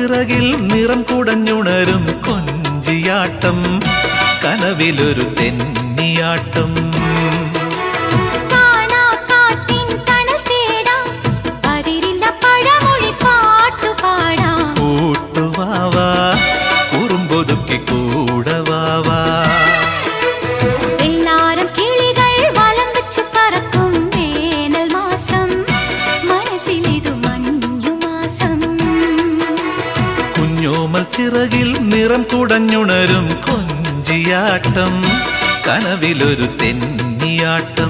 ചിറകിൽ നിറം കുടഞ്ഞുണരും കൊഞ്ചിയാട്ടം കനവിലൊരു തെന്നിയാട്ടം കാണാ കാറ്റിൻ തണൽ തേടാം അതിരില്ല പഴമൊഴി പാട്ടു പാടാം കൂട്ടുവാവാ കുറുമ്പൊതുക്കി കൂടവാവാ വെള്ളാരം കിളികൾ വലം വെച്ചു പറക്കും വേനൽ മാസം മനസ്സിലിതു മഞ്ഞു മാസം കുഞ്ഞോമൽ ചിറകിൽ നിറം കുടഞ്ഞുണരും കൊഞ്ചിയാട്ടം കനവിലൊരു തെന്നിയാട്ടം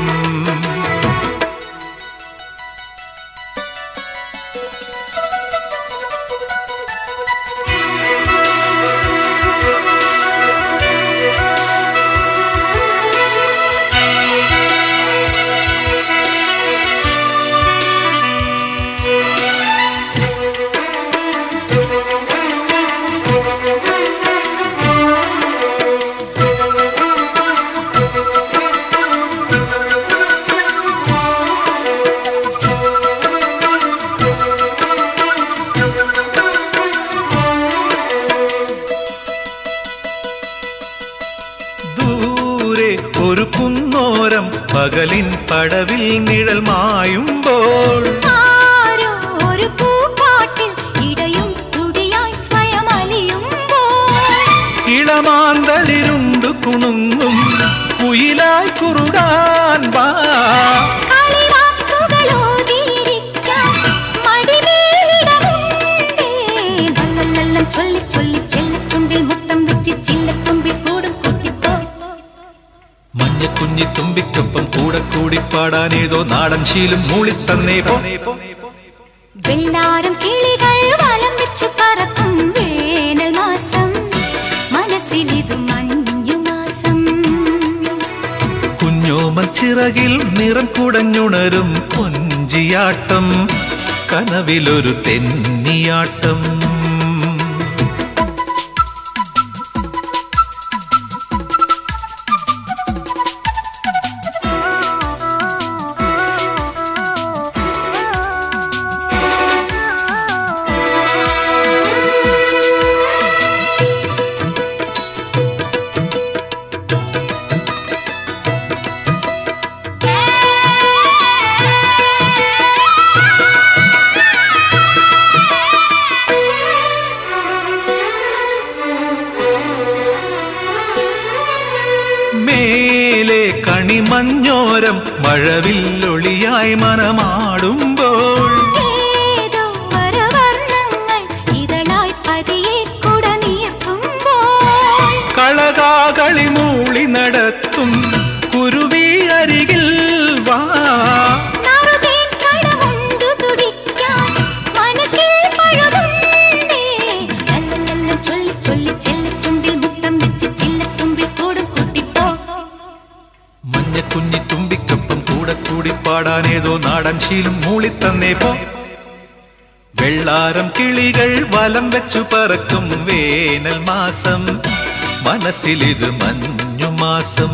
ദൂരെ ഒരു കുന്നോരം പകലിൻ പടവിൽ നിഴൽ മായുമ്പോൾ ആരോ ഒരു പൂപ്പാട്ടിൽ ഇടയും തുടിയായി സ്വയം അലിയുമ്പോൾ ഇളമാന്തളിരുണ്ടു കുണുങ്ങും കുയിലായി കുറുകാൻ വാ കളിവാക്കുകളോതിയിരിക്കാം മടിമേലിടമുണ്ടേ. ലല്ലല്ലല്ലം ചൊല്ലി ചൊല്ലി ചെല്ലത്തുമ്പിൽ മുത്തം വെച്ച് ചില്ലത്തുമ്പിൽ കൂടും കൂട്ടിപ്പോ മഞ്ഞക്കുഞ്ഞി തുമ്പിക്കൊപ്പം കൂടെ കൂടി പാടാനേതോ നാടൻ ശീലും മൂളിത്തന്നേ പോ വെള്ളാരം കിളികൾ വലം വെച്ചു പറക്കും വേനൽ മാസം മനസ്സിലിതു മഞ്ഞു മാസം കുഞ്ഞോമൽ ചിറകിൽ നിറം കുടഞ്ഞുണരും കൊഞ്ചിയാട്ടം കനവിലൊരു തെന്നിയാട്ടം മേലെ കണിമഞ്ഞോരം മഴവില്ലൊളിയായി മനമാടുമ്പോൾ ഏതോ വരവർണ്ണങ്ങൾ ഇതളായി പതിയെ കുട നീർത്തുമ്പോൾ കളകാകളി മൂളി നടത്തും കുരുവി അരികിൽ വാ നറുതേൻ കടമുണ്ടു തുടിക്കാൻ മനസ്സിൽ പഴുതുണ്ടേ. ലല്ലല്ലല്ലം ചൊല്ലി ചൊല്ലി ചെല്ലത്തുമ്പിൽ മുത്തം വെച്ച് ചില്ലത്തുമ്പിൽ കൂടും കൂട്ടിപ്പോ മഞ്ഞക്കുഞ്ഞി തുമ്പിക്കൊപ്പം കൂടെ കൂടി പാടാനേതോ നാടൻ ശീലും മൂളിത്തന്നേ പോ വെള്ളാരം കിളികൾ വലം വെച്ചു പറക്കും വേനൽ മാസം മനസ്സിലിത് മഞ്ഞു മാസം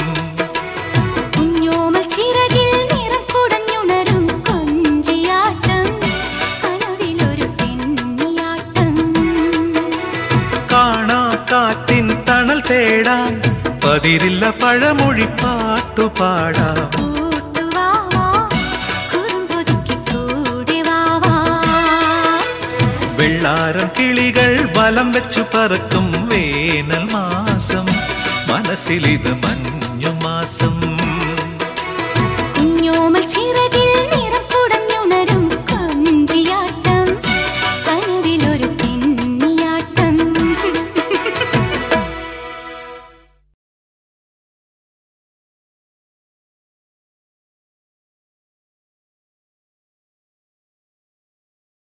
കുഞ്ഞോമൽ ചിറകിൽ നിറം കുടഞ്ഞുണരും കൊഞ്ചിയാട്ടം കനവിലൊരു പെണ്ണിയാട്ടം കാണാ കാറ്റിൻ തണൽ തേടാൻ പതിരില്ല പഴമൊഴി പാട്ടുപാടാം കൂട്ടുവാവാ, കുറുമ്പൊതുക്കി കൂടെ വാവാ. വെള്ളാരം കിളികൾ വലം വെച്ചു പറക്കും വേനൽ മാസം മനസ്സിലിത് മഞ്ഞു മാസം